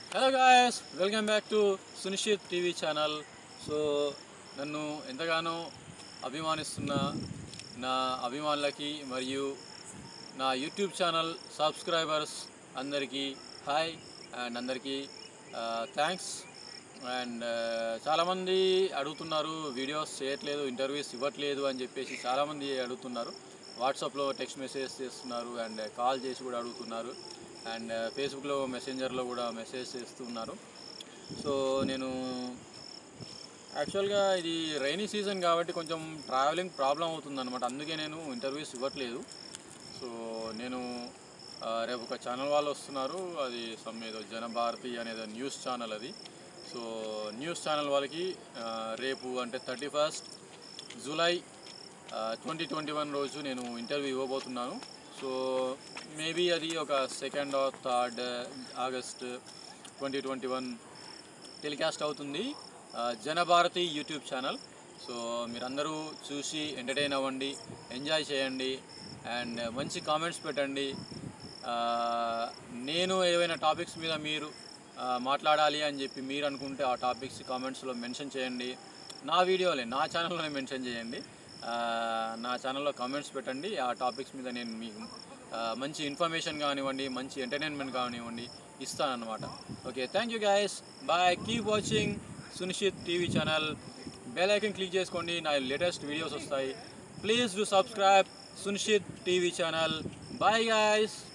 hello guys welcome back to Sunishchit TV channel so నన్ను ఎంతగానో అభిమానిస్తున్న నా అభిమానులకి మరియు నా యూట్యూబ్ ఛానల్ సబ్స్క్రైబర్స్ అందరికీ హాయ్ అండ్ అందరికీ థ్యాంక్స్ అండ్ చాలామంది అడుగుతున్నారు వీడియోస్ చేయట్లేదు ఇంటర్వ్యూస్ ఇవ్వట్లేదు అని చెప్పేసి చాలామంది అడుగుతున్నారు వాట్సాప్లో టెక్స్ట్ మెసేజ్ చేస్తున్నారు అండ్ కాల్ చేసి కూడా అడుగుతున్నారు అండ్ ఫేస్బుక్లో మెసెంజర్లో కూడా మెసేజ్ చేస్తున్నారు సో నేను యాక్చువల్గా ఇది రైనీ సీజన్ కాబట్టి కొంచెం ట్రావెలింగ్ ప్రాబ్లం అవుతుంది అనమాట అందుకే నేను ఇంటర్వ్యూస్ ఇవ్వట్లేదు సో నేను ఆ, రేపు ఒక ఛానల్ వాళ్ళు వస్తున్నారు అది సమ్ ఏదో జనభారతి అనేది న్యూస్ ఛానల్ అది సో న్యూస్ ఛానల్ వాళ్ళకి ఆ, రేపు అంటే thirty first July twenty twenty one రోజు నేను ఇంటర్వ్యూ ఇవ్వబోతున్నాను సో మేబీ అది ఒక second or third August twenty twenty one telecast అవుతుంది ఆ, జనభారతి యూట్యూబ్ ఛానల్ సో మీరందరూ చూసి ఎంటర్టైన్ అవ్వండి ఎంజాయ్ చేయండి అండ్ మంచి కామెంట్స్ పెట్టండి ఆ, నేను ఏవైనా టాపిక్స్ మీద మీరు ఆ, మాట్లాడాలి అని చెప్పి మీరు అనుకుంటే ఆ టాపిక్స్ కామెంట్స్లో మెన్షన్ చేయండి నా వీడియోలే నా ఛానల్లోనే మెన్షన్ చేయండి ఆ, నా ఛానల్లో కామెంట్స్ పెట్టండి ఆ టాపిక్స్ మీద నేను మీకు ఆ, మంచి ఇన్ఫర్మేషన్ కానివ్వండి మంచి ఎంటర్టైన్మెంట్ కానివ్వండి ఇస్తానన్నమాట okay thank you guys bye keep watching Sunishchit TV channel bell icon click చేసుకోండి నా లేటెస్ట్ వీడియోస్ వస్తాయి please do subscribe Sunishchit TV channel bye guys